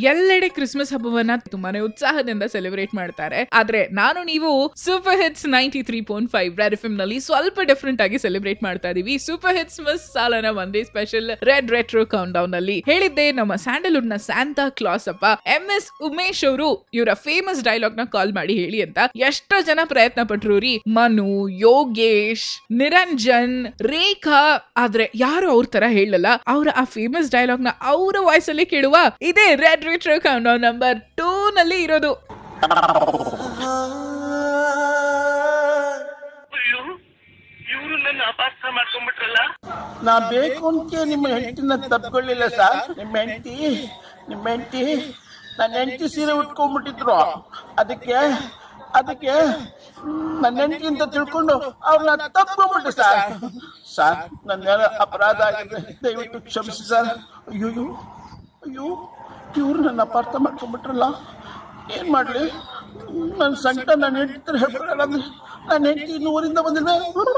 ಎಲ್ಲೆಡೆ ಕ್ರಿಸ್ಮಸ್ ಹಬ್ಬವನ್ನ ತುಂಬಾನೇ ಉತ್ಸಾಹದಿಂದ ಸೆಲೆಬ್ರೇಟ್ ಮಾಡ್ತಾರೆ ಆದ್ರೆ ನಾನು ನೀವು super hits ninety three point five red F ನಲ್ಲಿ ಸ್ವಲ್ಪ ಡಿಫ್ರೆಂಟ್ ಆಗಿ ಸೆಲೆಬ್ರೇಟ್ ಮಾಡ್ತಾ ಇದೀವಿ ಸೂಪರ್ ಹಿಟ್ಸ್ ಮಸ್ ಸಾಲನ ಒಂದೇ special red retro countdown ಅಲ್ಲಿ ಹೇಳಿದ್ದೆ ನಮ್ಮ ಸ್ಯಾಂಡಲ್ವುಡ್ ನ ಸ್ಯಾಂತಾ ಕ್ಲಾಸ್ ಅಪ್ಪ ಎಂ ಎಸ್ ಉಮೇಶ್ ಅವರು ಇವರ ಫೇಮಸ್ ಡೈಲಾಗ್ ನ ಕಾಲ್ ಮಾಡಿ ಹೇಳಿ ಅಂತ ಎಷ್ಟೋ ಜನ ಪ್ರಯತ್ನ ಪಟ್ರು ರೀ ಮನು ಯೋಗೇಶ್ ನಿರಂಜನ್ ರೇಖಾ ಆದ್ರೆ ಯಾರು ಅವ್ರ ತರ ಹೇಳಲ್ಲ ಅವರ ಆ ಫೇಮಸ್ ಡೈಲಾಗ್ ನ ಅವರ ವಾಯ್ಸ್ ಅಲ್ಲಿ ಕೇಳುವ ಇದೇ red retro countdown number two ನಲ್ಲಿ ಇರೋದು ಅಯ್ಯೋ ಇವರು ನನ್ನ ಅಪಾರ್ಥ ಮಾಡ್ಕೊಂಡ್ಬಿಟ್ರಲ್ಲ ನಾ ಬೇಕು ಅಂತ ನಿಮ್ಮ ಹೆಂಡತಿನ ತಪ್ಕೊಳ್ಳಿಲ್ಲ ಸರ್ ನಿಮ್ಮ ಹೆಂಡತಿ ನಿಮ್ಮ ಹೆಂಡತಿ ನನ್ನ ಹೆಂಡತಿ ಸೀರೆ ಉಟ್ಕೊಂಡ್ಬಿಟ್ಟಿದ್ರು ಅದಕ್ಕೆ ಅದಕ್ಕೆ ನನ್ನ ಹೆಂಡತಿ ಅಂತ ತಿಳ್ಕೊಂಡು ಅವ್ರನ್ನ ತಪ್ಕೊಂಡ್ಬಿಟ್ಟೆ ಸರ್ ಸರ್ ನನ್ನ ಅಪರಾಧ ಆಗಿದೆ ದಯವಿಟ್ಟು ಕ್ಷಮಿಸಿ ಸರ್ ಅಯ್ಯೋ ಅಯ್ಯೋ, ಅಯ್ಯೋ ಇವ್ರು ನನ್ನ ಅಪಾರ್ಥ ಮಾಡ್ಕೊಂಡ್ಬಿಟ್ರಲ್ಲ ಏನ್ ಮಾಡ್ಲಿ ನನ್ನ ಸಂಕಟ ನನ್ನ ಹೆಂಡತಿ ಹೇಳ್ಬಿಡಲ್ಲ ನನ್ನ ಹೆಂಡತಿ ಇನ್ನು ಊರಿಂದ ಬಂದಿದೆ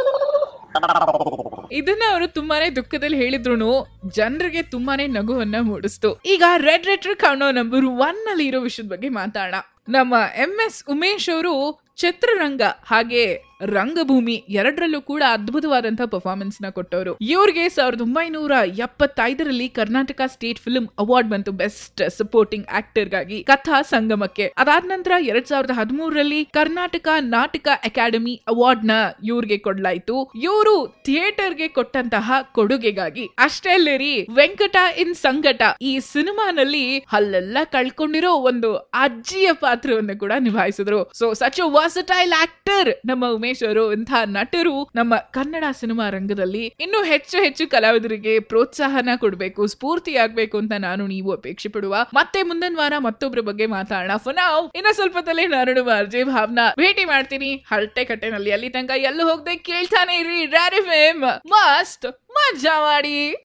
ಇದನ್ನ ಅವರು ತುಂಬಾನೇ ದುಃಖದಲ್ಲಿ ಹೇಳಿದ್ರು ಜನರಿಗೆ ತುಂಬಾನೇ ನಗುವನ್ನ ಮೂಡಿಸ್ತು ಈಗ ರೆಡ್ ರೆಟ್ರ್ ಕೌಂಡೋ ನಂಬರ್ ಒನ್ ನಲ್ಲಿ ಇರೋ ವಿಷಯದ ಬಗ್ಗೆ ಮಾತಾಡೋಣ ನಮ್ಮ ಎಂ ಎಸ್ ಉಮೇಶ್ ಅವರು ಚಿತ್ರರಂಗ ಹಾಗೆ ರಂಗಭೂಮಿ ಎರಡರಲ್ಲೂ ಕೂಡ ಅದ್ಭುತವಾದಂತಹ ಪರ್ಫಾರ್ಮೆನ್ಸ್ ನ ಕೊಟ್ಟವರು ಇವ್ರಿಗೆ ಸಾವಿರದ ಒಂಬೈನೂರ ಎಪ್ಪತ್ತೈದರಲ್ಲಿ ಕರ್ನಾಟಕ ಸ್ಟೇಟ್ ಫಿಲ್ಮ್ ಅವಾರ್ಡ್ ಬಂತು ಬೆಸ್ಟ್ ಸಪೋರ್ಟಿಂಗ್ ಆಕ್ಟರ್ ಗಾಗಿ ಕಥಾ ಸಂಗಮಕ್ಕೆ ಅದಾದ ನಂತರ ಎರಡ್ ಸಾವಿರದ ಹದಿಮೂರರಲ್ಲಿ ಕರ್ನಾಟಕ ನಾಟಕ ಅಕಾಡೆಮಿ ಅವಾರ್ಡ್ ನ ಇವ್ರಿಗೆ ಕೊಡ್ಲಾಯ್ತು ಇವರು ಥಿಯೇಟರ್ಗೆ ಕೊಟ್ಟಂತಹ ಕೊಡುಗೆಗಾಗಿ ಅಷ್ಟೇ ಅಲ್ಲೇ ರೀ ವೆಂಕಟ ಇನ್ ಸಂಕಟ ಈ ಸಿನಿಮಾನಲ್ಲಿ ಅಲ್ಲೆಲ್ಲ ಕಳ್ಕೊಂಡಿರೋ ಒಂದು ಅಜ್ಜಿಯ ಪಾತ್ರವನ್ನು ಕೂಡ ನಿಭಾಯಿಸಿದ್ರು ಸೊ ಸಚ್ ವರ್ಸಟೈಲ್ ಆಕ್ಟರ್ ನಮ್ಮ ಉಮೇಶ್ ಅವರು ಇಂತಹ ನಟರು ನಮ್ಮ ಕನ್ನಡ ಸಿನಿಮಾ ರಂಗದಲ್ಲಿ ಇನ್ನೂ ಹೆಚ್ಚು ಹೆಚ್ಚು ಕಲಾವಿದರಿಗೆ ಪ್ರೋತ್ಸಾಹನ ಕೊಡಬೇಕು ಸ್ಫೂರ್ತಿ ಆಗ್ಬೇಕು ಅಂತ ನಾನು ನೀವು ಅಪೇಕ್ಷೆ ಪಡುವ ಮತ್ತೆ ಮುಂದಿನ ವಾರ ಮತ್ತೊಬ್ಬರ ಬಗ್ಗೆ ಮಾತಾಡೋಣ ಫನಾವ್ ಇನ್ನ ಸ್ವಲ್ಪದಲ್ಲೇ ನಾನು ಅರ್ಜೆ ಭಾವನಾ ಭೇಟಿ ಮಾಡ್ತೀನಿ ಹರಟೆ ಕಟ್ಟೆನಲ್ಲಿ ಅಲ್ಲಿ ತನಕ ಎಲ್ಲೂ ಹೋಗದೆ ಕೇಳ್ತಾನೆ ಇರಿ ರ್ಯಾರಿ ಫೇಮ್ ಮಸ್ತ್ ಮಜಾ ಮಾಡಿ